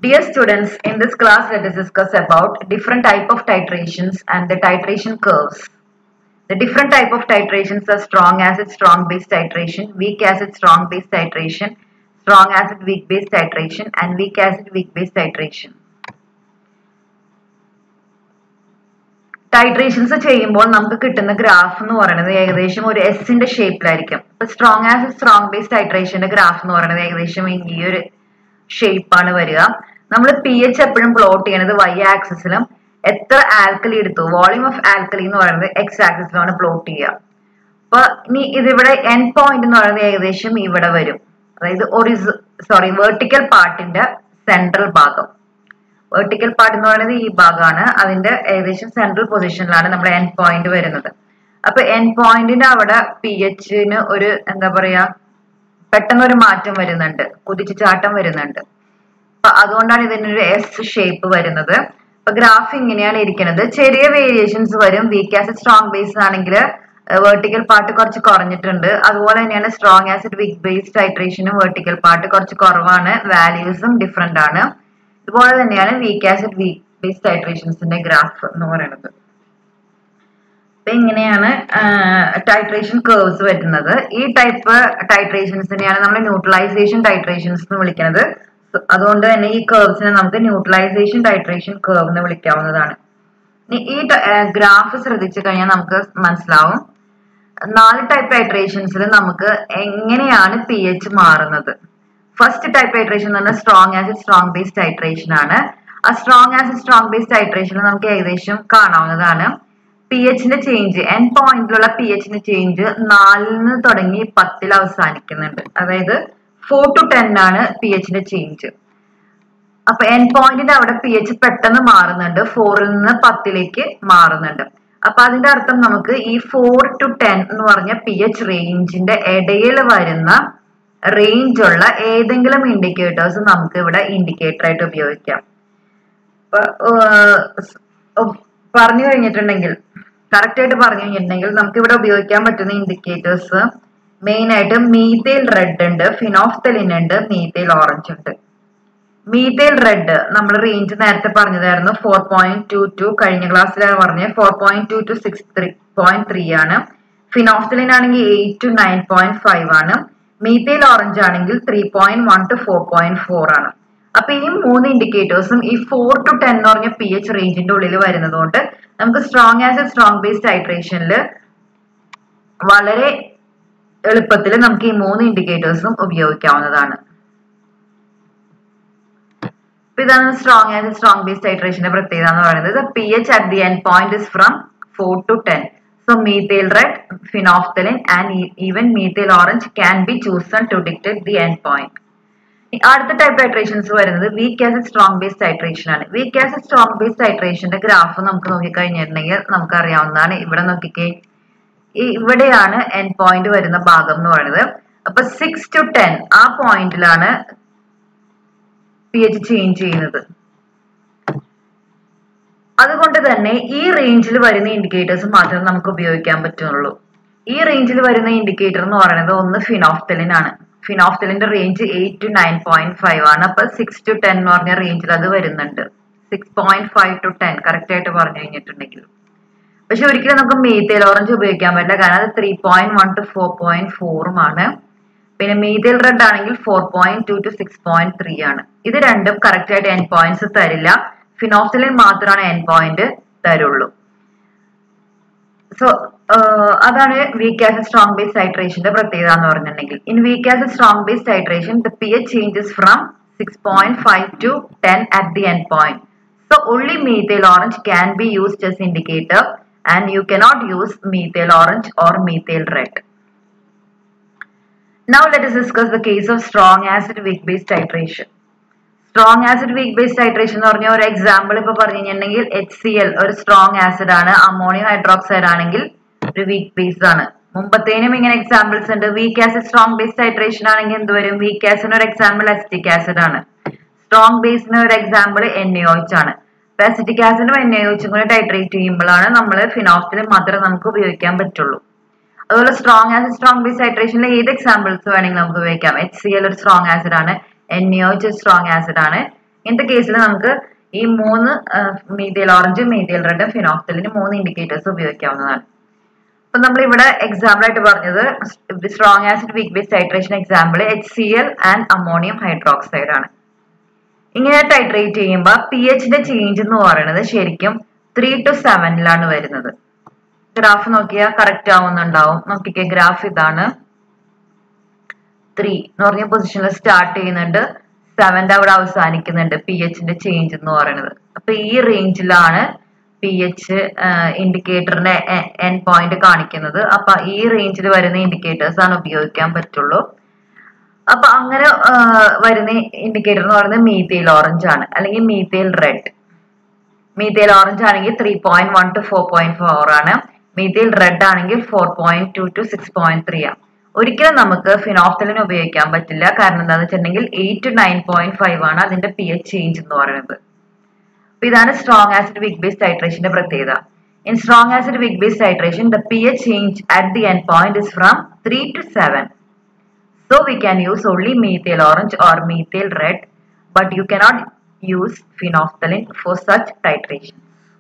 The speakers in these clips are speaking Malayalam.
Dear students, in this class let us discuss about different type of titrations and the titration curves. The different type of titrations are strong acid strong base titration, weak acid strong base titration, strong acid weak base titration and weak acid weak base titration. Titrations ചെയ്യുമ്പോൾ നമുക്ക് കിട്ടുന്ന ഗ്രാഫ് എന്ന് പറയുന്നത് ഏകദേശം ഒരു എസിന്റെ ഷേപ്പിലായിരിക്കും ഇപ്പൊ സ്ട്രോങ് ആസിഡ് സ്ട്രോങ് ബേസ് ടൈട്രേഷന്റെ ഗ്രാഫ് എന്ന് പറയുന്നത് ഏകദേശം ഈ ഒരു ഷേപ്പാണ് വരിക നമ്മൾ പി എച്ച് എപ്പോഴും പ്ലോട്ട് ചെയ്യണത് വൈ ആക്സിസിലും എത്ര ആൽക്കലി എടുത്തു വോളിയം ഓഫ് ആൽക്കലി എന്ന് പറയുന്നത് എക്സ് ആക്സിസിലാണ് പ്ലോട്ട് ചെയ്യുക അപ്പൊ ഇനി ഇതിവിടെ എൻ പോയിന്റ് എന്ന് പറയുന്നത് ഏകദേശം ഇവിടെ വരും അതായത് ഒറിസ് സോറി വെർട്ടിക്കൽ പാർട്ടിന്റെ സെൻട്രൽ ഭാഗം വെർട്ടിക്കൽ പാർട്ട് എന്ന് പറയുന്നത് ഈ ഭാഗമാണ് അതിന്റെ ഏകദേശം സെൻട്രൽ പൊസിഷനിലാണ് നമ്മുടെ എൻ പോയിന്റ് വരുന്നത് അപ്പൊ എൻ പോയിന്റിന്റെ അവിടെ പി എച്ചിന് ഒരു എന്താ പറയാ പെട്ടെന്ന് ഒരു മാറ്റം വരുന്നുണ്ട് കുതിച്ചു ചാട്ടം വരുന്നുണ്ട് അപ്പൊ അതുകൊണ്ടാണ് ഇതിനൊരു എസ് ഷേപ്പ് വരുന്നത് അപ്പൊ ഗ്രാഫ് ഇങ്ങനെയാണ് ഇരിക്കുന്നത് ചെറിയ വേരിയേഷൻസ് വരും വീക്ക് ആസിഡ് സ്ട്രോങ് ബേസ് ആണെങ്കിൽ വെർട്ടിക്കൽ പാർട്ട് കുറച്ച് കുറഞ്ഞിട്ടുണ്ട് അതുപോലെ തന്നെയാണ് സ്ട്രോങ് ആസിഡ് വീക്ക് ബേസ് ടൈട്രേഷനും വെർട്ടിക്കൽ പാർട്ട് കുറച്ച് കുറവാണ് വാല്യൂസും ഡിഫറെന്റ് ആണ് ഇതുപോലെ തന്നെയാണ് വീക്ക് ആസിഡ് വീക്ക് ബേസ് ടൈട്രേഷൻസിന്റെ ഗ്രാഫ് എന്ന് പറയുന്നത് അപ്പൊ ഇങ്ങനെയാണ് ടൈട്രേഷൻ കേർവ്സ് വരുന്നത് ഈ ടൈപ്പ് ടൈട്രേഷൻസിനെയാണ് നമ്മൾ ന്യൂട്രലൈസേഷൻ ടൈട്രേഷൻസ് എന്ന് വിളിക്കുന്നത് അതുകൊണ്ട് തന്നെ ഈ കേർവ്സിനെ നമുക്ക് ന്യൂട്രലൈസേഷൻ ടൈട്രേഷൻ കേർവ് എന്ന് വിളിക്കാവുന്നതാണ് ഈ ഗ്രാഫ് ശ്രദ്ധിച്ചു കഴിഞ്ഞാൽ നമുക്ക് മനസ്സിലാവും നാല് ടൈപ്പ് ടൈട്രേഷൻസിൽ നമുക്ക് എങ്ങനെയാണ് പി എച്ച് മാറുന്നത് ഫസ്റ്റ് ടൈപ്പ് ടൈട്രേഷൻ എന്ന് പറഞ്ഞാൽ strong acid strong base titration ആണ് ആ സ്ട്രോങ് ആസിഡ് സ്ട്രോങ് ബേസ് ടൈട്രേഷനിൽ നമുക്ക് ഏകദേശം കാണാവുന്നതാണ് പി എച്ചിന്റെ ചേഞ്ച് എൻ പോയിന്റിലുള്ള പി എച്ചിന്റെ ചേഞ്ച് നാലിൽ നിന്ന് തുടങ്ങി പത്തിൽ അവസാനിക്കുന്നുണ്ട് അതായത് ഫോർ ടു ടെൻ ആണ് പി എച്ചിന്റെ ചേഞ്ച് അപ്പൊ എൻ പോയിന്റിന്റെ അവിടെ പി എച്ച് പെട്ടെന്ന് മാറുന്നുണ്ട് ഫോറിൽ നിന്ന് പത്തിലേക്ക് മാറുന്നുണ്ട് അപ്പൊ അതിന്റെ അർത്ഥം നമുക്ക് ഈ ഫോർ ടു ടെൻ എന്ന് പറഞ്ഞ പി എച്ച് റേഞ്ചിന്റെ ഇടയിൽ വരുന്ന റേഞ്ച് ഉള്ള ഏതെങ്കിലും ഇൻഡിക്കേറ്റേഴ്സ് നമുക്ക് ഇവിടെ ഇൻഡിക്കേറ്റർ ആയിട്ട് ഉപയോഗിക്കാം പറഞ്ഞു കഴിഞ്ഞിട്ടുണ്ടെങ്കിൽ കറക്റ്റ് ആയിട്ട് പറഞ്ഞു കഴിഞ്ഞിട്ടുണ്ടെങ്കിൽ നമുക്ക് ഇവിടെ ഉപയോഗിക്കാൻ പറ്റുന്ന ഇൻഡിക്കേറ്റേഴ്സ് മെയിൻ ആയിട്ട് മീതേൽ റെഡ് ഉണ്ട് ഫിനോഫ്തലിൻ ഉണ്ട് മീതേൽ ഓറഞ്ച് ഉണ്ട് മീതേൽ റെഡ് നമ്മൾ റേഞ്ച് നേരത്തെ പറഞ്ഞതായിരുന്നു ഫോർ പോയിന്റ് ടു ടു കഴിഞ്ഞ ക്ലാസ്സിലാണ് പറഞ്ഞത് four point two to six three point three ആണ് ഫിനോഫ്തലിൻ ആണെങ്കിൽ eight to nine point five ആണ് മീതേൽ ഓറഞ്ച് ആണെങ്കിൽ three point one to four point four ആണ് അപ്പൊ ഈ മൂന്ന് ഇൻഡിക്കേറ്റേഴ്സും ഈ ഫോർ ടു ടെൻ എന്ന് പറഞ്ഞ പി എച്ച് റേഞ്ചിന്റെ ഉള്ളിൽ വരുന്നതുകൊണ്ട് നമുക്ക് സ്ട്രോങ് ആസിഡ് സ്ട്രോങ് ബേസ് ടൈട്രേഷനിൽ വളരെ എളുപ്പത്തിൽ നമുക്ക് ഈ മൂന്ന് ഇൻഡിക്കേറ്റേഴ്സും ഉപയോഗിക്കാവുന്നതാണ് അപ്പൊ ഇതാണ് സ്ട്രോങ് ആസിഡ് സ്ട്രോങ് ബേസ് ടൈട്രേഷന്റെ പ്രത്യേകത എന്ന് പറയുന്നത് P H at the end point is from four to ten So methyl red, phenolphthalein and even methyl orange can be chosen to dictate the endpoint. അടുത്ത ടൈപ്പ് ടൈട്രേഷൻസ് വരുന്നത് weak acid strong base titration ആണ് വീക്ക് ആസിഡ് സ്ട്രോങ് ബേസ് ടൈട്രേഷന്റെ ഗ്രാഫ് നമുക്ക് നോക്കിക്കഴിഞ്ഞിട്ടുണ്ടെങ്കിൽ നമുക്ക് അറിയാവുന്നതാണ് ഇവിടെ നോക്കിക്കേ ഈ ഇവിടെയാണ് എൻ പോയിന്റ് വരുന്ന ഭാഗം എന്ന് പറയുന്നത് അപ്പൊ സിക്സ് ടു ടെൻ ആ പോയിന്റിലാണ് പി എച്ച് ചേഞ്ച് ചെയ്യുന്നത് അതുകൊണ്ട് തന്നെ ഈ റേഞ്ചിൽ വരുന്ന ഇൻഡിക്കേറ്റേഴ്സ് മാത്രമേ നമുക്ക് ഉപയോഗിക്കാൻ പറ്റുള്ളൂ ഈ റേഞ്ചിൽ വരുന്ന ഇൻഡിക്കേറ്റർ എന്ന് പറയുന്നത് ഒന്ന് ഫിനോഫ്തലിൻ ആണ് ഫിനോഫ്തലിന്റെ range eight to nine point five ആണ് അപ്പൊ സിക്സ് ടു ടെൻ എന്ന് പറഞ്ഞ റേഞ്ചിൽ അത് വരുന്നുണ്ട് six point five to ten correct ആയിട്ട് പറഞ്ഞു കഴിഞ്ഞിട്ടുണ്ടെങ്കിൽ പക്ഷെ ഒരിക്കലും നമുക്ക് മീതേൽ ഓറഞ്ച് ഉപയോഗിക്കാൻ പറ്റില്ല കാരണം അത് three point one to four point ഫോറും ആണ് പിന്നെ മീതേൽ റെഡ് ആണെങ്കിൽ four point two to six point three ആണ് ഇത് രണ്ടും കറക്റ്റ് ആയിട്ട് എൻ പോയിന്റ്സ് തരില്ല ഫിനോഫ്തലിൻ മാത്രമാണ് എൻ പോയിന്റ് തരുള്ളൂ സോ അതാണ് വീക്ക് ആസിഡ് സ്ട്രോങ് ബേസ് ടൈട്രേഷന്റെ പ്രത്യേകത എന്ന് പറഞ്ഞിട്ടുണ്ടെങ്കിൽ in weak acid strong base titration the P H changes from six point five to ten at the end point so only methyl orange can be used as indicator and you cannot use methyl orange or methyl red Now let us discuss the case of strong acid weak base titration. Strong acid weak base titration എന്ന് പറഞ്ഞ ഒരു എക്സാമ്പിൾ ഇപ്പൊ പറഞ്ഞു കഴിഞ്ഞിട്ടുണ്ടെങ്കിൽ എച്ച് സി എൽ ഒരു സ്ട്രോങ് ആസിഡ് ആണ് അമോണിയം ഹൈഡ്രോക്സൈഡ് ആണെങ്കിൽ ഒരു വീക്ക് ബേസ് ആണ് മുമ്പത്തേനും ഇങ്ങനെ എക്സാമ്പിൾസ് ഉണ്ട് weak acid strong base titration ആണെങ്കിൽ എന്ത് വരും വീക്ക് ആസിഡിന് ഒരു എക്സാമ്പിൾ അസിറ്റിക് ആസിഡ് ആണ് സ്ട്രോങ് ബേസിന് ഒരു എക്സാമ്പിൾ എൻ എച്ച് ആണ് അസിറ്റിക് ആസിഡും എൻ എച്ചും കൂടെ ടൈട്രേറ്റ് ചെയ്യുമ്പോഴാണ് നമ്മൾ ഫിനോഫ്തിൽ മാത്രമേ നമുക്ക് ഉപയോഗിക്കാൻ പറ്റുള്ളൂ അതുപോലെ സ്ട്രോങ് ആസിഡ് സ്ട്രോങ് ബേസ് ഹൈഡ്രേഷനിൽ ഏത് എക്സാമ്പിൾസ് വേണമെങ്കിൽ നമുക്ക് ഉപയോഗിക്കാം എച്ച് സി എൽ ഒരു സ്ട്രോങ് ആസിഡ് ആണ് എൻ എച്ച് സ്ട്രോങ് ആസിഡ് ആണ് ഇങ്ങനത്തെ കേസിൽ നമുക്ക് ഈ മൂന്ന് മീതേൽ ഓറഞ്ച് മീതേൽ റെഡ് ഫിനോക്തലിന് മൂന്ന് ഇൻഡിക്കേറ്റേഴ്സ് ഉപയോഗിക്കാവുന്നതാണ് അപ്പൊ നമ്മൾ ഇവിടെ എക്സാമ്പിൾ ആയിട്ട് പറഞ്ഞത് strong acid weak base titration example H C L and ammonium hydroxide ആണ് ഇങ്ങനെ ടൈട്രേറ്റ് ചെയ്യുമ്പോൾ പി എച്ചിന്റെ ചേഞ്ച് എന്ന് പറയുന്നത് ശരിക്കും ത്രീ ടു സെവനിലാണ് വരുന്നത് ഗ്രാഫ് നോക്കിയാൽ കറക്റ്റ് ആവുന്നുണ്ടാവും നോക്കിക്കേ ഗ്രാഫ് ഇതാണ് ത്രീ എന്ന് പറഞ്ഞ പൊസിഷനിൽ സ്റ്റാർട്ട് ചെയ്യുന്നുണ്ട് സെവന്റെ അവിടെ അവസാനിക്കുന്നുണ്ട് പി എച്ചിന്റെ ചേഞ്ച് എന്ന് പറയുന്നത് അപ്പൊ ഈ റേഞ്ചിലാണ് പി എച്ച് ഇൻഡിക്കേറ്ററിന്റെ എൻ പോയിന്റ് കാണിക്കുന്നത് അപ്പൊ ഈ റേഞ്ചിൽ വരുന്ന ഇൻഡിക്കേറ്റേഴ്സ് ആണ് ഉപയോഗിക്കാൻ പറ്റുള്ളൂ അപ്പൊ അങ്ങനെ വരുന്ന ഇൻഡിക്കേറ്റർ എന്ന് പറയുന്നത് മീതേൽ ഓറഞ്ച് ആണ് അല്ലെങ്കിൽ മീതേൽ റെഡ് മീതേൽ ഓറഞ്ച് ആണെങ്കിൽ three point one to four point four ആണ് മീതേൽ റെഡ് ആണെങ്കിൽ four point two to six point three ആണ് ഒരിക്കലും നമുക്ക് ഫിനോഫ്തലിന് ഉപയോഗിക്കാൻ പറ്റില്ല കാരണം എന്താണെന്ന് വെച്ചിട്ടുണ്ടെങ്കിൽ eight to nine point five ആണ് അതിന്റെ പി എച്ച് ചേഞ്ച് എന്ന് പറയുന്നത് അപ്പൊ ഇതാണ് സ്ട്രോങ് ആസിഡ് വിക് ബേസ് ടൈട്രേഷന്റെ പ്രത്യേകത in strong acid weak base titration the P H change at the end point is from three to seven So we can use only methyl orange or methyl red, but you cannot use phenolphthalein for such titration.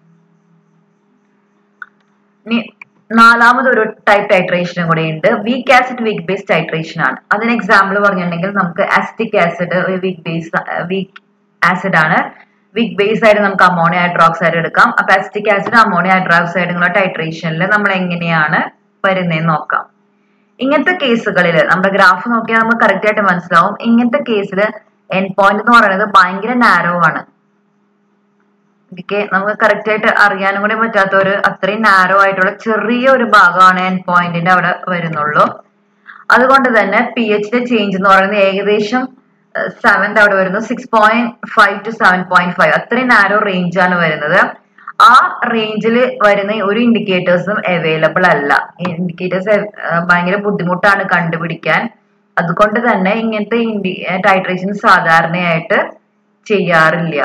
ഇനി നാലാമത് ഒരു ടൈപ്പ് ടൈട്രേഷനും കൂടെ ഉണ്ട് weak acid weak base titration ആണ് അതിന് എക്സാമ്പിൾ പറഞ്ഞിട്ടുണ്ടെങ്കിൽ നമുക്ക് acetic acid weak base weak acid ആണ് വീക്ക് ബേസ് ആയിട്ട് നമുക്ക് അമോണിയ ഹൈഡ്രോക്സൈഡ് എടുക്കാം അപ്പൊ അസ്റ്റിക് ആസിഡ് അമോണിയ ഹൈഡ്രോക്സൈഡുള്ള ടൈട്രേഷനിൽ നമ്മൾ എങ്ങനെയാണ് വരുന്നതെന്ന് നോക്കാം ഇങ്ങനത്തെ കേസുകളിൽ നമ്മുടെ ഗ്രാഫ് നോക്കിയാൽ നമുക്ക് കറക്റ്റ് ആയിട്ട് മനസ്സിലാവും ഇങ്ങനത്തെ കേസിൽ എൻ പോയിന്റ് എന്ന് പറയുന്നത് ഭയങ്കര നാരോ ആണ് ഓക്കെ നമുക്ക് കറക്റ്റ് ആയിട്ട് അറിയാനും കൂടി പറ്റാത്ത ഒരു അത്രയും നാരോ ആയിട്ടുള്ള ചെറിയ ഒരു ഭാഗമാണ് എൻ പോയിന്റിന്റെ അവിടെ വരുന്നുള്ളൂ അതുകൊണ്ട് തന്നെ പി എച്ചിന്റെ ചേഞ്ച് എന്ന് പറയുന്നത് ഏകദേശം സെവൻത് അവിടെ വരുന്നു six point five to seven point five അത്രയും നാരോ റേഞ്ച് ആണ് വരുന്നത് ആ റേഞ്ചിൽ വരുന്ന ഒരു ഇൻഡിക്കേറ്റേഴ്സും അവൈലബിൾ അല്ല ഇൻഡിക്കേറ്റേഴ്സ് ഭയങ്കര ബുദ്ധിമുട്ടാണ് കണ്ടുപിടിക്കാൻ അതുകൊണ്ട് തന്നെ ഇങ്ങനത്തെ ഇൻഡി ടൈട്രേഷൻ സാധാരണയായിട്ട് ചെയ്യാറില്ല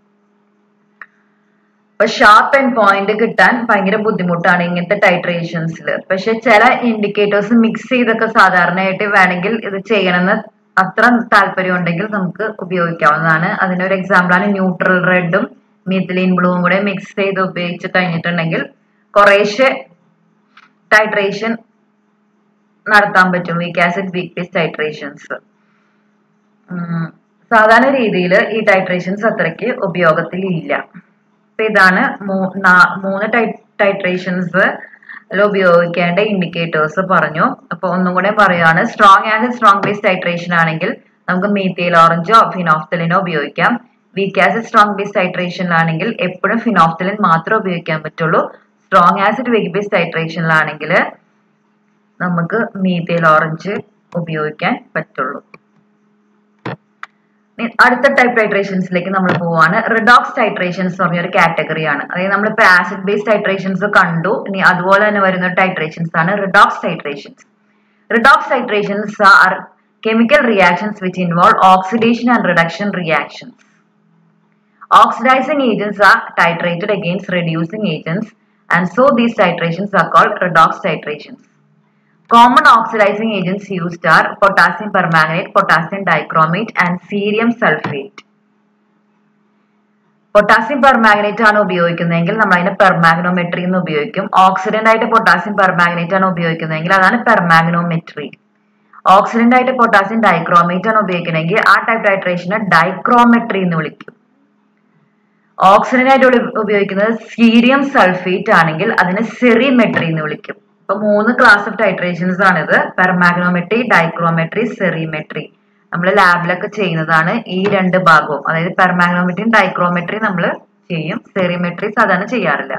അപ്പൊ ഷാർപ്പ് ആൻഡ് പോയിന്റ് കിട്ടാൻ ഭയങ്കര ബുദ്ധിമുട്ടാണ് ഇങ്ങനത്തെ ടൈട്രേഷൻസിൽ പക്ഷെ ചില ഇൻഡിക്കേറ്റേഴ്സ് മിക്സ് ചെയ്തൊക്കെ സാധാരണയായിട്ട് വേണമെങ്കിൽ ഇത് ചെയ്യണമെന്ന് അത്ര താല്പര്യം ഉണ്ടെങ്കിൽ നമുക്ക് ഉപയോഗിക്കാവുന്നതാണ് അതിനൊരു എക്സാമ്പിളാണ് ന്യൂട്രൽ റെഡും മിഥിലിൻ ബ്ലൂവും കൂടെ മിക്സ് ചെയ്ത് ഉപയോഗിച്ച് കഴിഞ്ഞിട്ടുണ്ടെങ്കിൽ കുറേശ്ശെ ടൈട്രേഷൻ നടത്താൻ പറ്റും weak acid weak base titrations സാധാരണ രീതിയിൽ ഈ ടൈട്രേഷൻസ് അത്രയ്ക്ക് ഉപയോഗത്തിൽ ഇല്ല അപ്പൊ ഇതാണ് മൂന്ന് ടൈട്രേഷൻസ് ഉപയോഗിക്കേണ്ട ഇൻഡിക്കേറ്റേഴ്സ് പറഞ്ഞു അപ്പൊ ഒന്നും കൂടെ പറയാണ് strong and strong base titration ആണെങ്കിൽ നമുക്ക് മീത്തയിൽ ഓറഞ്ചോ ഫിനോഫ്തലിനോ ഉപയോഗിക്കാം വീക്ക് ആസിഡ് സ്ട്രോങ് ബേസ് ടൈട്രേഷനിലാണെങ്കിൽ എപ്പോഴും ഫിനോഫ്തലിൻ മാത്രമേ ഉപയോഗിക്കാൻ പറ്റുള്ളൂ സ്ട്രോങ് ആസിഡ് വീക്ക് ബേസ് ടൈട്രേഷനിലാണെങ്കിൽ നമുക്ക് മീത്തയിൽ ഓറഞ്ച് ഉപയോഗിക്കാൻ പറ്റുള്ളൂ അടുത്ത ടൈപ്പ് ടൈട്രേഷൻസിലേക്ക് നമ്മൾ പോവാണ് റിഡോക്സ് ടൈട്രേഷൻസ് എന്ന് പറഞ്ഞ ഒരു കാറ്റഗറിയാണ് അതായത് നമ്മളിപ്പോൾ ആസിഡ് ബേസ് ടൈട്രേഷൻസ് കണ്ടു ഇനി അതുപോലെ തന്നെ വരുന്ന ടൈട്രേഷൻസ് ആണ് redox titrations redox titrations are chemical reactions which involve oxidation and reduction reactions. Oxidizing agents are titrated against reducing agents and so these titrations are called redox titrations. Common oxidizing agents used are potassium permanganate, potassium dichromate and cerium sulfate. Potassium permanganate ആണ് ഉപയോഗിക്കുന്നതെങ്കിൽ നമ്മൾ അതിനെ പെർമാഗ്നോമെട്രി എന്ന് ഉപയോഗിക്കും ഓക്സിഡന്റ് ആയിട്ട് പൊട്ടാസ്യം പെർമാഗ്നേറ്റ് ആണ് ഉപയോഗിക്കുന്നതെങ്കിൽ അതാണ് പെർമാഗ്നോമെട്രി ഓക്സിഡന്റ് ആയിട്ട് പൊട്ടാസ്യം ഡൈക്രോമേറ്റ് ആണ് ഉപയോഗിക്കണമെങ്കിൽ ആ ടൈപ്പ് ടൈട്രേഷനെ ഡൈക്രോമെട്രി എന്ന് വിളിക്കും ഓക്സിഡന്റ് ആയിട്ട് ഉപയോഗിക്കുന്നത് സീരിയം സൾഫേറ്റ് ആണെങ്കിൽ അതിനെ സെറിമെട്രി എന്ന് വിളിക്കും അപ്പൊ മൂന്ന് ക്ലാസ് ഓഫ് ടൈട്രേഷൻസ് ആണിത് പെർമാഗ്നോമെട്രി ഡൈക്രോമെട്രി സെറിമെട്രി നമ്മൾ ലാബിലൊക്കെ ചെയ്യുന്നതാണ് ഈ രണ്ട് ഭാഗവും അതായത് പെർമാഗ്നോമെട്രിയും ഡൈക്രോമെട്രി നമ്മൾ ചെയ്യും സെറിമെട്രി സാധാരണ ചെയ്യാറില്ല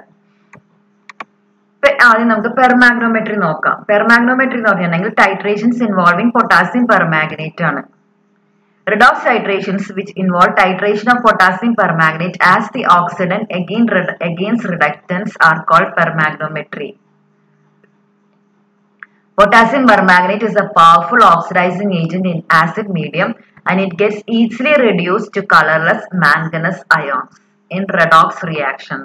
ആദ്യം നമുക്ക് പെർമാഗ്നോമെട്രി നോക്കാം പെർമാഗ്നോമെട്രി എന്ന് പറഞ്ഞിട്ടുണ്ടെങ്കിൽ ടൈട്രേഷൻസ് ഇൻവോൾവിംഗ് പൊട്ടാസ്യം പെർമാഗ്നേറ്റ് ആണ് redox titrations which involve titration of potassium permanganate as the oxidant again against reductants are called permagnometry. Potassium permanganate is a powerful oxidizing agent in acid medium and it gets easily reduced to colorless manganese ions in redox reactions.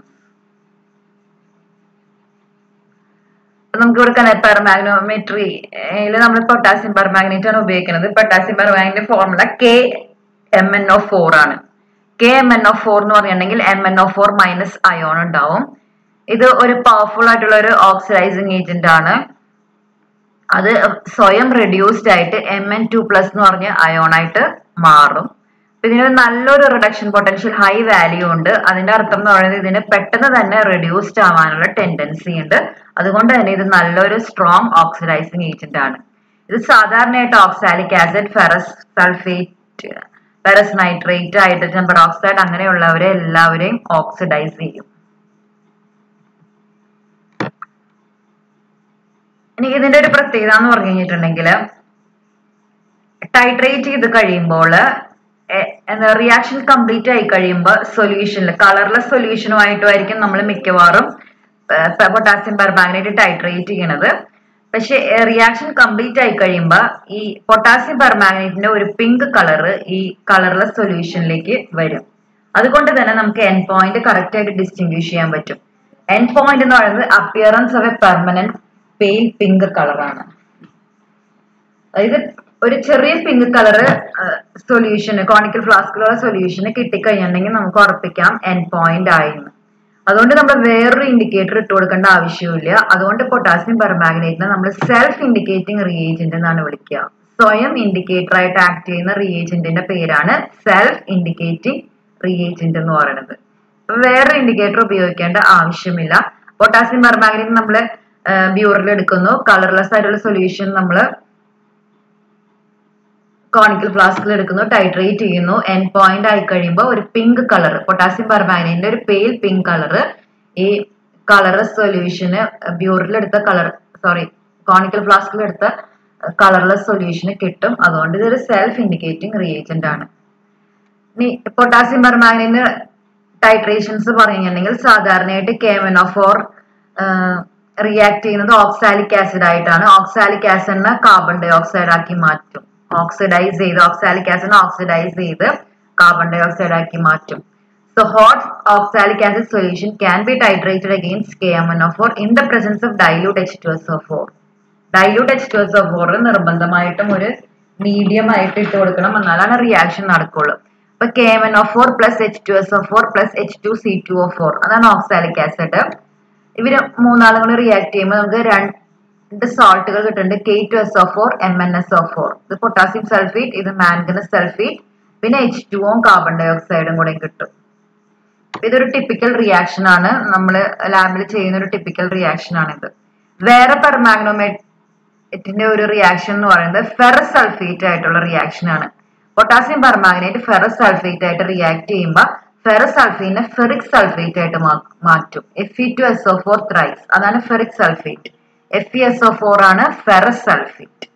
നമുക്ക് ഇവിടെ പെർമാഗ്നോമെട്രി നമ്മൾ പൊട്ടാസ്യം പെർമാഗ്നേറ്റ് ആണ് ഉപയോഗിക്കുന്നത് potassium permanganate formula K M N O four ആണ് K M N O four എന്ന് പറഞ്ഞിട്ടുണ്ടെങ്കിൽ M N O four minus ion ഉണ്ടാവും ഇത് ഒരു പവർഫുൾ ആയിട്ടുള്ള ഒരു ഓക്സിഡൈസിങ് ഏജന്റ് ആണ് അത് സ്വയം റെഡ്യൂസ്ഡ് ആയിട്ട് എം എൻ ടു പ്ലസ് എന്ന് പറഞ്ഞ അയോൺ ആയിട്ട് മാറും അപ്പൊ ഇതിന് നല്ലൊരു റിഡക്ഷൻ പൊട്ടൻഷ്യൽ ഹൈ വാല്യൂ ഉണ്ട് അതിന്റെ അർത്ഥം എന്ന് പറയുന്നത് ഇതിന് പെട്ടെന്ന് തന്നെ റെഡ്യൂസ്ഡ് ആവാനുള്ള ടെൻഡൻസി ഉണ്ട് അതുകൊണ്ട് തന്നെ ഇത് നല്ലൊരു സ്ട്രോങ് ഓക്സിഡൈസിങ് ഏജന്റ് ആണ് ഇത് സാധാരണയായിട്ട് oxalic acid ferrous sulphate ferrous nitrate hydrogen peroxide അങ്ങനെയുള്ളവരെ എല്ലാവരെയും ഓക്സിഡൈസ് ചെയ്യും ഇനി ഇതിന്റെ ഒരു പ്രത്യേകത എന്ന് പറഞ്ഞു കഴിഞ്ഞിട്ടുണ്ടെങ്കിൽ ടൈട്രേറ്റ് ചെയ്ത് കഴിയുമ്പോൾ എന്താ റിയാക്ഷൻ കംപ്ലീറ്റ് ആയി കഴിയുമ്പോൾ സൊല്യൂഷനിൽ കളർലെസ് സൊല്യൂഷനുമായിട്ടുമായിരിക്കും നമ്മൾ മിക്കവാറും പൊട്ടാസ്യം പെർമാഗ്നേറ്റ് ടൈട്രേറ്റ് ചെയ്യണത് പക്ഷെ റിയാക്ഷൻ കംപ്ലീറ്റ് ആയി കഴിയുമ്പോൾ ഈ പൊട്ടാസ്യം പെർമാഗ്നേറ്റിന്റെ ഒരു പിങ്ക് കളറ് ഈ കളർലെസ് സൊല്യൂഷനിലേക്ക് വരും അതുകൊണ്ട് തന്നെ നമുക്ക് എൻ പോയിന്റ് കറക്റ്റ് ആയിട്ട് ഡിസ്റ്റിങ്വിഷ് ചെയ്യാൻ പറ്റും എൻ പോയിന്റ് എന്ന് പറയുന്നത് appearance of a permanent pale pink കളറാണ് അതായത് ഒരു ചെറിയ പിങ്ക് കളറ് സൊല്യൂഷന് കോണിക്കൽ ഫ്ലാസ്കിലുള്ള സൊല്യൂഷന് കിട്ടിക്കഴിഞ്ഞിട്ടുണ്ടെങ്കിൽ നമുക്ക് ഉറപ്പിക്കാം എൻ പോയിന്റ് ആയിരുന്നു അതുകൊണ്ട് നമ്മൾ വേറൊരു ഇൻഡിക്കേറ്റർ ഇട്ട് കൊടുക്കേണ്ട ആവശ്യമില്ല അതുകൊണ്ട് പൊട്ടാസ്യം പെർമാഗ്നേറ്റിനെ നമ്മൾ സെൽഫ് ഇൻഡിക്കേറ്റിംഗ് റിയേജന്റ് എന്നാണ് വിളിക്കുക സ്വയം ഇൻഡിക്കേറ്റർ ആയിട്ട് ആക്ട് ചെയ്യുന്ന റിയേജന്റിന്റെ പേരാണ് സെൽഫ് ഇൻഡിക്കേറ്റിംഗ് റിയേജന്റ് എന്ന് പറയുന്നത് വേറൊരു ഇൻഡിക്കേറ്റർ ഉപയോഗിക്കേണ്ട ആവശ്യമില്ല പൊട്ടാസ്യം പെർമാഗ്നേറ്റ് നമ്മൾ ബ്യൂറിൽ എടുക്കുന്നു കളർലെസ് ആയിട്ടുള്ള സൊല്യൂഷൻ നമ്മൾ കോണിക്കൽ ഫ്ലാസ്കിൽ എടുക്കുന്നു ടൈട്രേറ്റ് ചെയ്യുന്നു എൻ പോയിന്റ് ആയി കഴിയുമ്പോൾ ഒരു പിങ്ക് കളർ പൊട്ടാസ്യം പെർമാഗ്നേറ്റിന്റെ ഒരു പെയിൽ പിങ്ക് കളർ ഈ കളർലെസ് സൊല്യൂഷന് ബ്യൂറിൽ എടുത്ത കളർ സോറി കോണിക്കൽ ഫ്ലാസ്കിൽ എടുത്ത കളർലെസ് സൊല്യൂഷന് കിട്ടും അതുകൊണ്ട് ഇതൊരു സെൽഫ് ഇൻഡിക്കേറ്റിംഗ് റിയേജന്റ് ആണ് ഇനി പൊട്ടാസ്യം പെർമാഗ്നേറ്റിന് ടൈട്രേഷൻസ് പറഞ്ഞിട്ടുണ്ടെങ്കിൽ സാധാരണയായിട്ട് കേമനോ ഫോർ റിയാക്ട് ചെയ്യുന്നത് ഓക്സാലിക് ആസിഡ് ആയിട്ടാണ് ഓക്സാലിക് ആസിഡിനെ കാർബൺ ഡൈ ഓക്സൈഡ് ആക്കി മാറ്റും ഓക്സിഡൈസ് ചെയ്ത് ഓക്സാലിക് ആസിഡിനെ ഓക്സിഡൈസ് ചെയ്ത് കാർബൺ ഡൈ ഓക്സൈഡ് ആക്കി മാറ്റും so hot oxalic acid solution can be titrated against K M N O four in the presence of dilute H two S O four dilute H two S O four നിർബന്ധമായിട്ടും ഒരു മീഡിയം ആയിട്ട് ഇട്ട് കൊടുക്കണം എന്നാലാണ് റിയാക്ഷൻ നടക്കുള്ളൂ അപ്പൊ K M N O four plus H two S O four plus H two C two O four അതാണ് ഓക്സാലിക് ആസിഡ് ഇവര് മൂന്നാളും കൂടി റിയാക്ട് ചെയ്യുമ്പോൾ നമുക്ക് രണ്ട് സോൾട്ടുകൾ കിട്ടുന്നുണ്ട് K two S O four M N S O four ഇത് പൊട്ടാസ്യം സൾഫേറ്റ് ഇത് മാംഗനസ് സൾഫേറ്റ് പിന്നെ എച്ച് ടുവും കാർബൺ ഡൈ ഓക്സൈഡും കൂടെ കിട്ടും ഇതൊരു ടിപ്പിക്കൽ റിയാക്ഷൻ ആണ് നമ്മൾ ലാബിൽ ചെയ്യുന്ന ഒരു ടിപ്പിക്കൽ റിയാക്ഷൻ ആണിത് വേറെ പെർമാഗ്നോമേറ്റിന്റെ ഒരു റിയാക്ഷൻ എന്ന് പറയുന്നത് ഫെറസ് സൾഫേറ്റ് ആയിട്ടുള്ള റിയാക്ഷൻ ആണ് പൊട്ടാസ്യം പെർമാഗ്നേറ്റ് ഫെറസ് സൾഫേറ്റ് ആയിട്ട് റിയാക്ട് ചെയ്യുമ്പോൾ ഫെറസ് സൾഫേറ്റിനെ ഫെറിക് സൾഫേറ്റ് ആയിട്ട് മാറ്റും F E two S O four thrice അതാണ് ferric sulphate F E S O four ആണ് ഫെറസ് സൾഫേറ്റ്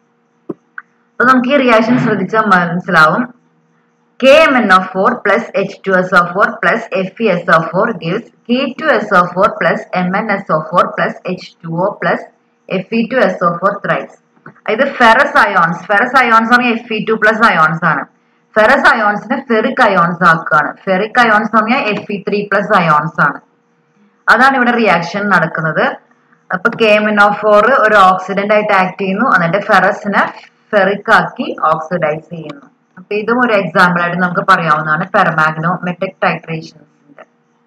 അപ്പൊ നമുക്ക് ഈ റിയാക്ഷൻ ശ്രദ്ധിച്ചാൽ മനസ്സിലാവും K M N O four plus H two S O four plus F E S O four gives K two S O four plus M N S O four plus H two O plus F E two S O four thrice ഇത് ഫെറസ് അയോൺസ് ഫെറസ് അയോൺസ് പറഞ്ഞാൽ F E two plus ions ആണ് ഫെറസ് അയോൺസിനെ ഫെറിക് അയോൺസ് ആക്കുകയാണ് ഫെറിക് അയോൺസ് പറഞ്ഞാൽ F E three plus ions ആണ് അതാണ് ഇവിടെ റിയാക്ഷൻ നടക്കുന്നത് അപ്പൊ K M N O four ഒരു ഓക്സിഡന്റ് ആയിട്ട് ആക്ട് ചെയ്യുന്നു എന്നിട്ട് ഫെറസിനെ ഫെറിക് ആക്കി ഓക്സിഡൈസ് ചെയ്യുന്നു അപ്പൊ ഇതും ഒരു എക്സാമ്പിൾ ആയിട്ട് നമുക്ക് പറയാവുന്നതാണ് പെർമാഗ്നോ മെട്രിക് ടൈട്രേഷൻസിന്റെ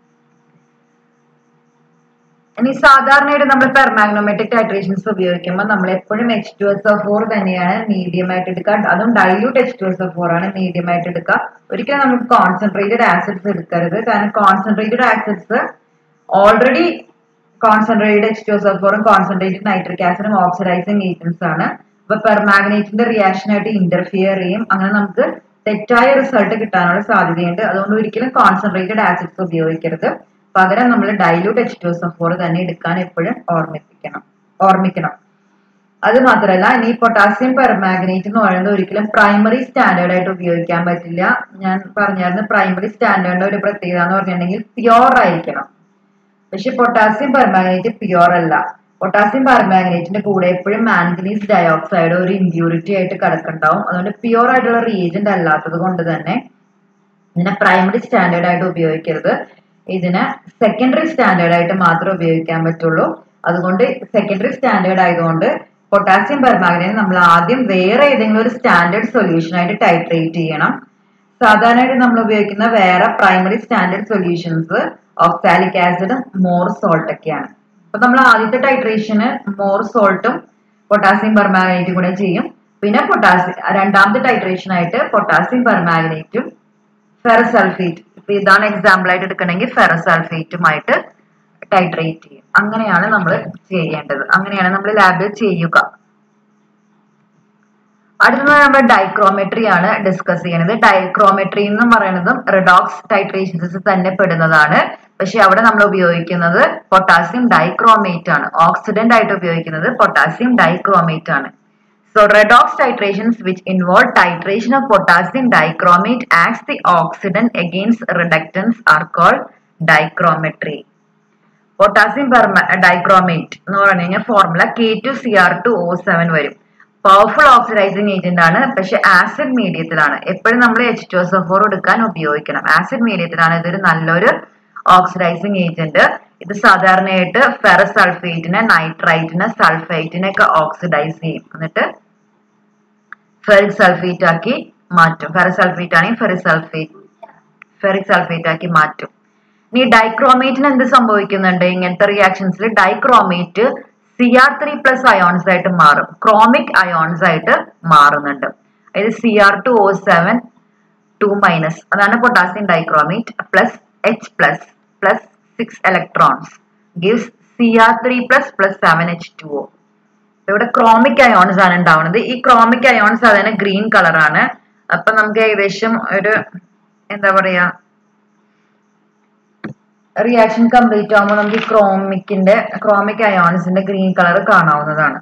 ഇനി സാധാരണയായിട്ട് നമ്മൾ പെർമാഗ്നോമെട്രിക് ടൈട്രേഷൻസ് ഉപയോഗിക്കുമ്പോൾ നമ്മൾ എപ്പോഴും H two S O four തന്നെയാണ് മീഡിയം ആയിട്ട് എടുക്കുക അതും dilute H two S O four ആണ് മീഡിയം ആയിട്ട് എടുക്കുക ഒരിക്കലും നമുക്ക് കോൺസെൻട്രേറ്റഡ് ആസിഡ്സ് എടുക്കരുത് കാരണം concentrated acids already concentrated H two S O ഫോറും കോൺസെൻട്രേറ്റഡ് നൈട്രിക് ആസിഡും ഓക്സിഡൈസിങ് ഏജൻസ് ആണ് അപ്പൊ പെർമാഗ്നേറ്റിന്റെ റിയാക്ഷൻ ആയിട്ട് ഇന്റർഫിയർ ചെയ്യും അങ്ങനെ നമുക്ക് തെറ്റായ റിസൾട്ട് കിട്ടാനുള്ള സാധ്യതയുണ്ട് അതുകൊണ്ട് ഒരിക്കലും കോൺസെൻട്രേറ്റഡ് ആസിഡ്സ് ഉപയോഗിക്കരുത് പകരം നമ്മൾ dilute H two S F four തന്നെ എടുക്കാൻ എപ്പോഴും ഓർമ്മിപ്പിക്കണം ഓർമ്മിക്കണം അത് മാത്രമല്ല ഇനി പൊട്ടാസ്യം പെർമാഗ്നേറ്റ് എന്ന് പറയുന്നത് ഒരിക്കലും പ്രൈമറി സ്റ്റാൻഡേർഡ് ആയിട്ട് ഉപയോഗിക്കാൻ പറ്റില്ല ഞാൻ പറഞ്ഞായിരുന്നു പ്രൈമറി സ്റ്റാൻഡേർഡിന്റെ ഒരു പ്രത്യേകത എന്ന് പറഞ്ഞിട്ടുണ്ടെങ്കിൽ പ്യുവർ ആയിരിക്കണം പക്ഷെ പൊട്ടാസ്യം പെർമാഗ്നേറ്റ് പ്യുവർ അല്ല പൊട്ടാസ്യം പെർമാഗ്നേറ്റിന്റെ കൂടെ എപ്പോഴും മാംഗനീസ് ഡയോക്സൈഡ് ഒരു ഇമ്പ്യൂരിറ്റി ആയിട്ട് കിടക്കുന്നുണ്ടാവും അതുകൊണ്ട് പ്യുവർ ആയിട്ടുള്ള റിയേജന്റ് അല്ലാത്തത് കൊണ്ട് തന്നെ ഇതിനെ പ്രൈമറി സ്റ്റാൻഡേർഡ് ആയിട്ട് ഉപയോഗിക്കരുത് ഇതിന് സെക്കൻഡറി സ്റ്റാൻഡേർഡ് ആയിട്ട് മാത്രമേ ഉപയോഗിക്കാൻ പറ്റുള്ളൂ അതുകൊണ്ട് സെക്കൻഡറി സ്റ്റാൻഡേർഡ് ആയതുകൊണ്ട് പൊട്ടാസ്യം പെർമാഗ്നേറ്റ് നമ്മൾ ആദ്യം വേറെ ഏതെങ്കിലും ഒരു സ്റ്റാൻഡേർഡ് സൊല്യൂഷൻ ആയിട്ട് ടൈട്രേറ്റ് ചെയ്യണം സാധാരണയായിട്ട് നമ്മൾ ഉപയോഗിക്കുന്ന വേറെ പ്രൈമറി സ്റ്റാൻഡേർഡ് സൊല്യൂഷൻസ് ഓക്സാലിക് ആസിഡും മോർ സോൾട്ട് ഒക്കെയാണ് അപ്പൊ നമ്മൾ ആദ്യത്തെ ടൈട്രേഷന് മോർ സോൾട്ടും പൊട്ടാസ്യം പെർമാഗ്നേറ്റും കൂടെ ചെയ്യും പിന്നെ പൊട്ടാസ്യം രണ്ടാമത്തെ ടൈട്രേഷൻ ആയിട്ട് പൊട്ടാസ്യം പെർമാഗ്നേറ്റും ഫെറസൾഫേറ്റ് ഇപ്പൊ ഇതാണ് എക്സാമ്പിൾ ആയിട്ട് എടുക്കണമെങ്കിൽ ഫെറസൾഫേറ്റുമായിട്ട് ടൈട്രേറ്റ് ചെയ്യും അങ്ങനെയാണ് നമ്മൾ ചെയ്യേണ്ടത് അങ്ങനെയാണ് നമ്മൾ ലാബിൽ ചെയ്യുക അടുത്തത് നമ്മൾ ഡൈക്രോമെട്രി ആണ് ഡിസ്കസ് ചെയ്യുന്നത് ഡൈക്രോമെട്രി എന്ന് പറയുന്നതും റിഡോക്സ് ടൈട്രേഷൻസ് തന്നെ പെടുന്നതാണ് പക്ഷെ അവിടെ നമ്മൾ ഉപയോഗിക്കുന്നത് പൊട്ടാസ്യം ഡൈക്രോമേറ്റ് ആണ് ഓക്സിഡന്റ് ആയിട്ട് ഉപയോഗിക്കുന്നത് പൊട്ടാസ്യം ഡൈക്രോമേറ്റ് ആണ് So redox titrations which involve titration of potassium dichromate acts the oxidant against reductants are called dichrometry. Potassium dichromate എന്ന് പറഞ്ഞു കഴിഞ്ഞാൽ formula K two C R two O seven വരും പവർഫുൾ ഓക്സിഡൈസിങ് ഏജന്റ് ആണ് പക്ഷെ ആസിഡ് മീഡിയത്തിലാണ് എപ്പോഴും നമ്മൾ എച്ച് ടു എസ് ഫോർ എടുക്കാൻ ഉപയോഗിക്കണം ആസിഡ് മീഡിയത്തിലാണ് ഇതൊരു നല്ലൊരു ഓക്സിഡൈസിങ് ഏജന്റ് ഇത് സാധാരണയായിട്ട് ഫെറസ് സൾഫേറ്റിനെ നൈട്രൈറ്റിനെ സൾഫൈറ്റിനെ ഒക്കെ ഓക്സിഡൈസ് ചെയ്യും എന്നിട്ട് ഫെറിക് സൾഫേറ്റ് ആക്കി മാറ്റും ഫെറസ് സൾഫേറ്റ് ആണെങ്കിൽ ഫെറിക് സൾഫേറ്റ് ഫെറിക് സൾഫേറ്റ് ആക്കി മാറ്റും ഇനി ഡൈക്രോമേറ്റിന് എന്ത് സംഭവിക്കുന്നുണ്ട് ഇങ്ങനത്തെ റിയാക്ഷൻസിൽ dichromate C R three plus ions ആയിട്ട് മാറും ക്രോമിക് അയോൺസ് ആയിട്ട് മാറുന്നുണ്ട് അതായത് C R two O seven two minus അതാണ് potassium dichromate plus H plus plus six electrons gives C R three plus plus seven H two O ഇവിടെ ക്രോമിക് അയോൺസ് ആണ് ഉണ്ടാവുന്നത് ഈ ക്രോമിക് അയോൺസ് അതിന് ഗ്രീൻ കളറാണ് അപ്പൊ നമുക്ക് ഏകദേശം ഒരു എന്താ പറയാ റിയാക്ഷൻ കംപ്ലീറ്റ് ആകുമ്പോൾ നമുക്ക് ഈ ക്രോമിക്കിന്റെ ക്രോമിക് അയോൺസിന്റെ ഗ്രീൻ കളർ കാണാവുന്നതാണ്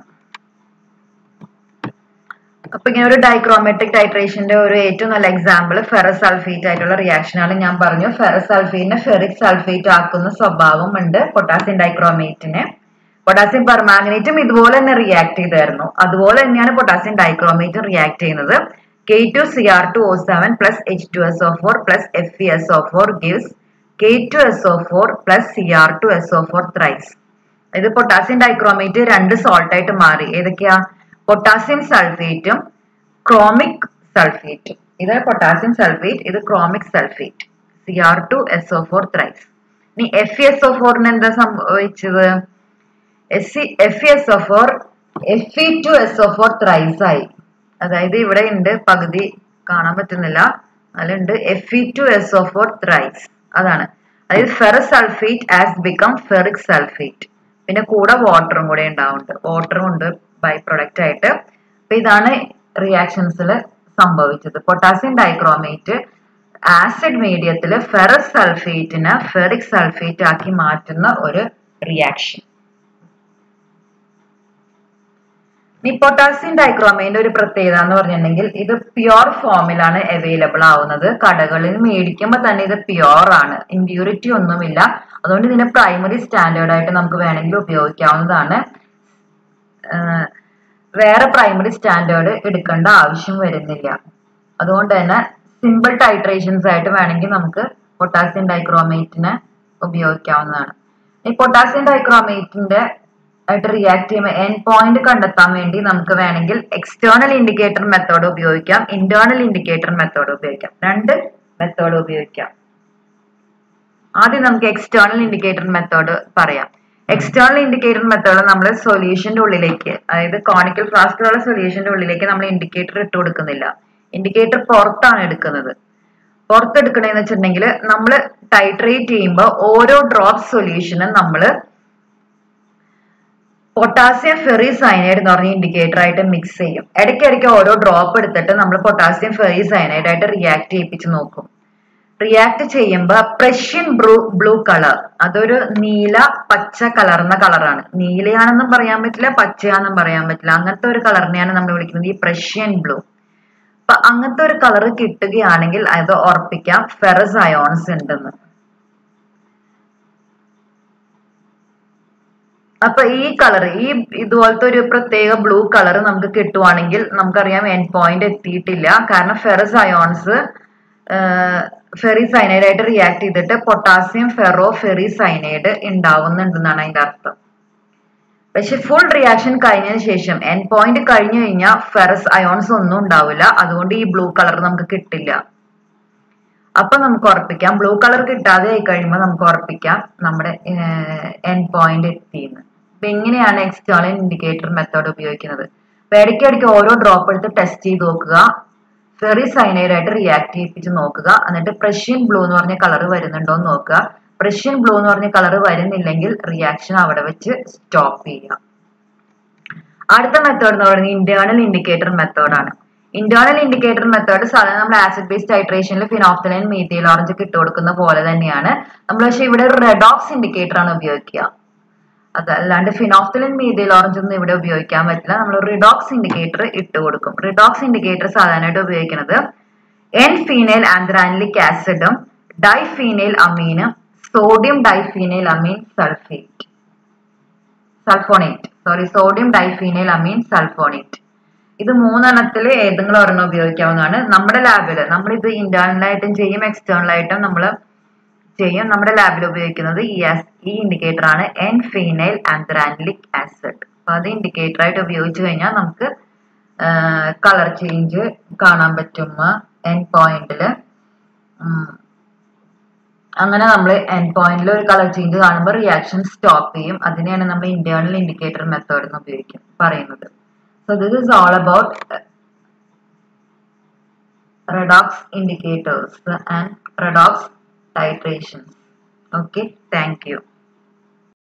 അപ്പൊ ഇങ്ങനെ ഒരു ഡൈക്രോമെട്രിക് ടൈട്രേഷന്റെ ഒരു ഏറ്റവും നല്ല എക്സാമ്പിൾ ഫെറസ് സൾഫേറ്റ് ആയിട്ടുള്ള റിയാക്ഷൻ ആണ് ഞാൻ പറഞ്ഞു ഫെറസ് സൾഫേറ്റിനെ ഫെറിക് സൾഫേറ്റ് ആക്കുന്ന സ്വഭാവം ഉണ്ട് പൊട്ടാസ്യം ഡൈക്രോമേറ്റിനെ പൊട്ടാസ്യം പെർമാഗ്നേറ്റും ഇതുപോലെ തന്നെ റിയാക്ട് ചെയ്തായിരുന്നു അതുപോലെ തന്നെയാണ് പൊട്ടാസ്യം ഡൈക്രോമേറ്റും റിയാക്ട് ചെയ്യുന്നത് K two C R two O seven plus H two S O four plus F E S O four gives K two S O four plus C R two S O four thrice ഇത് പൊട്ടാസ്യം ഡൈക്രോമേറ്റ് രണ്ട് സോൾട്ട് ആയിട്ട് മാറി ഏതൊക്കെയാ പൊട്ടാസ്യം സൾഫേറ്റും ക്രോമിക് സൾഫേറ്റും ഇത് പൊട്ടാസ്യം സൾഫേറ്റ് ഇത് chromic sulphate C R two S O four thrice ഇനി എഫ് എസ് ഒ ഫോറിന് എന്താ സംഭവിച്ചത് S F S O four F E two S O four thrice ആയി അതായത് ഇവിടെ ഉണ്ട് പകുതി കാണാൻ പറ്റുന്നില്ല അതിലുണ്ട് F E two S O four thrice അതാണ് അതായത് ferrous sulphate as become ferric sulphate പിന്നെ കൂടെ വാട്ടറും കൂടെ ഉണ്ടാവുന്നുണ്ട് വാട്ടറും ഉണ്ട് ബൈ പ്രൊഡക്റ്റ് ആയിട്ട് അപ്പൊ ഇതാണ് റിയാക്ഷൻസിൽ സംഭവിച്ചത് പൊട്ടാസ്യം ഡൈക്രോമേറ്റ് ആസിഡ് മീഡിയത്തിൽ ഫെറസ് സൾഫേറ്റിനെ ഫെറിക് സൾഫേറ്റ് ആക്കി മാറ്റുന്ന ഒരു റിയാക്ഷൻ ഈ പൊട്ടാസ്യം ഡൈക്രോമേന്റെ ഒരു പ്രത്യേകത എന്ന് പറഞ്ഞിട്ടുണ്ടെങ്കിൽ ഇത് പ്യുവർ ഫോമിലാണ് അവൈലബിൾ ആവുന്നത് കടകളിൽ മേടിക്കുമ്പോൾ തന്നെ ഇത് പ്യുവർ ആണ് ഇമ്പ്യൂരിറ്റി ഒന്നുമില്ല അതുകൊണ്ട് ഇതിനെ പ്രൈമറി സ്റ്റാൻഡേർഡ് ആയിട്ട് നമുക്ക് വേണമെങ്കിൽ ഉപയോഗിക്കാവുന്നതാണ് വേറെ പ്രൈമറി സ്റ്റാൻഡേർഡ് എടുക്കേണ്ട ആവശ്യം വരുന്നില്ല അതുകൊണ്ട് തന്നെ സിമ്പിൾ ടൈട്രേഷൻസ് ആയിട്ട് വേണമെങ്കിൽ നമുക്ക് പൊട്ടാസ്യം ഡൈക്രോമേറ്റിനെ ഉപയോഗിക്കാവുന്നതാണ് ഈ പൊട്ടാസ്യം ഡൈക്രോമേറ്റിന്റെ ആയിട്ട് റിയാക്ട് ചെയ്യുമ്പോൾ എൻ പോയിന്റ് കണ്ടെത്താൻ വേണ്ടി നമുക്ക് വേണമെങ്കിൽ എക്സ്റ്റേണൽ ഇൻഡിക്കേറ്റർ മെത്തേഡ് ഉപയോഗിക്കാം ഇന്റേണൽ ഇൻഡിക്കേറ്റർ മെത്തേഡ് ഉപയോഗിക്കാം രണ്ട് മെത്തേഡ് ഉപയോഗിക്കാം ആദ്യം നമുക്ക് എക്സ്റ്റേണൽ ഇൻഡിക്കേറ്റർ മെത്തേഡ് പറയാം എക്സ്റ്റേണൽ ഇൻഡിക്കേറ്റർ മെത്തേഡ് നമ്മൾ സൊല്യൂഷന്റെ ഉള്ളിലേക്ക് അതായത് കോണിക്കൽ ഫ്ലാസ്കിലുള്ള സൊല്യൂഷന്റെ ഉള്ളിലേക്ക് നമ്മൾ ഇൻഡിക്കേറ്റർ ഇട്ട് കൊടുക്കുന്നില്ല ഇൻഡിക്കേറ്റർ പുറത്താണ് എടുക്കുന്നത് പുറത്തെടുക്കണേന്ന് വെച്ചിട്ടുണ്ടെങ്കിൽ നമ്മൾ ടൈട്രേറ്റ് ചെയ്യുമ്പോൾ ഓരോ ഡ്രോപ്പ് സൊല്യൂഷനും നമ്മൾ പൊട്ടാസ്യം ഫെറി സൈനൈഡ് എന്ന് പറഞ്ഞ ഇൻഡിക്കേറ്റർ ആയിട്ട് മിക്സ് ചെയ്യും ഇടയ്ക്കിടയ്ക്ക് ഓരോ ഡ്രോപ്പ് എടുത്തിട്ട് നമ്മൾ പൊട്ടാസ്യം ഫെറി സൈനൈഡ് ആയിട്ട് റിയാക്ട് ചെയ്യിപ്പിച്ച് നോക്കും റിയാക്ട് ചെയ്യുമ്പോൾ പ്രഷ്യൻ ബ്ലൂ ബ്ലൂ കളർ അതൊരു നീല പച്ച കലർന്ന കളറാണ് നീലയാണെന്നും പറയാൻ പറ്റില്ല പച്ചയാണെന്നും പറയാൻ പറ്റില്ല അങ്ങനത്തെ ഒരു കളറിനെയാണ് നമ്മൾ വിളിക്കുന്നത് ഈ പ്രഷ്യൻ ബ്ലൂ അപ്പൊ അങ്ങനത്തെ ഒരു കളർ കിട്ടുകയാണെങ്കിൽ അത് ഉറപ്പിക്കാം ഫെറസ് അയോൺസ് ഉണ്ടെന്ന് അപ്പൊ ഈ കളർ ഈ ഇതുപോലത്തെ ഒരു പ്രത്യേക ബ്ലൂ കളർ നമുക്ക് കിട്ടുവാണെങ്കിൽ നമുക്കറിയാം എൻ പോയിന്റ് എത്തിയിട്ടില്ല കാരണം ഫെറസ് അയോൺസ് ഫെറി സൈനൈഡ് ആയിട്ട് റിയാക്ട് ചെയ്തിട്ട് പൊട്ടാസ്യം ഫെറോ ഫെറി സൈനൈഡ് ഉണ്ടാവുന്നുണ്ടെന്നാണ് അതിന്റെ അർത്ഥം പക്ഷെ ഫുൾ റിയാക്ഷൻ കഴിഞ്ഞതിന് ശേഷം എൻ പോയിന്റ് കഴിഞ്ഞു കഴിഞ്ഞാൽ ഫെറസ് അയോൺസ് ഒന്നും ഉണ്ടാവില്ല അതുകൊണ്ട് ഈ ബ്ലൂ കളർ നമുക്ക് കിട്ടില്ല അപ്പൊ നമുക്ക് ഉറപ്പിക്കാം ബ്ലൂ കളർ കിട്ടാതെ ആയി കഴിയുമ്പോൾ നമുക്ക് ഉറപ്പിക്കാം നമ്മുടെ എൻ പോയിന്റ് എത്തിയെന്ന് അപ്പൊ ഇങ്ങനെയാണ് എക്സ്റ്റേണൽ ഇൻഡിക്കേറ്റർ മെത്തേഡ് ഉപയോഗിക്കുന്നത് അപ്പൊ ഇടയ്ക്കിടയ്ക്ക് ഓരോ ഡ്രോപ്പ് എടുത്ത് ടെസ്റ്റ് ചെയ്ത് നോക്കുക ഫെറി സൈനൈഡ് ആയിട്ട് റിയാക്ട് ചെയ്യിപ്പിച്ച് നോക്കുക എന്നിട്ട് പ്രഷ്യൻ ബ്ലൂ എന്ന് പറഞ്ഞ കളർ വരുന്നുണ്ടോ എന്ന് നോക്കുക പ്രഷ്യൻ ബ്ലൂ എന്ന് പറഞ്ഞ കളർ വരുന്നില്ലെങ്കിൽ റിയാക്ഷൻ അവിടെ വെച്ച് സ്റ്റോപ്പ് ചെയ്യുക അടുത്ത മെത്തേഡ് എന്ന് പറയുന്നത് ഇന്റേണൽ ഇൻഡിക്കേറ്റർ മെത്തേഡാണ് ഇന്റേണൽ ഇൻഡിക്കേറ്റർ മെത്തേഡ് സാധാരണ നമ്മൾ ആസിഡ് ബേസ്ഡ് ഹൈഡ്രേഷനിൽ ഫിനോഫ്തലൈൻ മീഥൈൽ ഓറഞ്ച് ഇട്ട് കൊടുക്കുന്ന പോലെ തന്നെയാണ് നമ്മൾ പക്ഷെ ഇവിടെ റെഡോക്സ് ഇൻഡിക്കേറ്റർ ആണ് ഉപയോഗിക്കുക അതല്ലാണ്ട് ഫിനോഫ്തലിൻ മീഥൈൽ ഓറഞ്ച് ഒന്നും ഇവിടെ ഉപയോഗിക്കാൻ പറ്റില്ല നമ്മൾ റിഡോക്സ് ഇൻഡിക്കേറ്റർ ഇട്ട് കൊടുക്കും റിഡോക്സ് ഇൻഡിക്കേറ്റർ സാധാരണയായിട്ട് ഉപയോഗിക്കുന്നത് എൻ ഫീനൈൽ ആന്ത്രാനിലിക് ആസിഡും ഡൈഫീനൈൽ അമീനും sodium diphenyl amine sulphate sulphonate sorry sodium diphenyl amine sulphonate ഇത് മൂന്നെണ്ണത്തിൽ ഏതെങ്കിലും ഒരെണ്ണം ഉപയോഗിക്കാവുന്നതാണ് നമ്മുടെ ലാബിൽ നമ്മൾ ഇത് ഇന്റേണൽ ആയിട്ടും ചെയ്യും എക്സ്റ്റേണൽ ആയിട്ടും നമ്മൾ ചെയ്യും നമ്മുടെ ലാബിൽ ഉപയോഗിക്കുന്നത് ഈ ഈ ഇൻഡിക്കേറ്റർ ആണ് എൻ ഫീനൈൽ ആന്ത്രാനിലിക് ആസിഡ് അപ്പൊ അത് ഇൻഡിക്കേറ്റർ ആയിട്ട് ഉപയോഗിച്ച് കഴിഞ്ഞാൽ നമുക്ക് കളർ ചേഞ്ച് കാണാൻ പറ്റും എൻ പോയിന്റിൽ അങ്ങനെ നമ്മൾ എൻ പോയിന്റിൽ ഒരു കളർ ചേഞ്ച് കാണുമ്പോൾ റിയാക്ഷൻ സ്റ്റോപ്പ് ചെയ്യും അതിനെയാണ് നമ്മൾ ഇന്റേണൽ ഇൻഡിക്കേറ്റർ മെത്തേഡ് എന്ന് ഉപയോഗിക്കും പറയുന്നത് so this is all about redox indicators and redox titrations okay thank you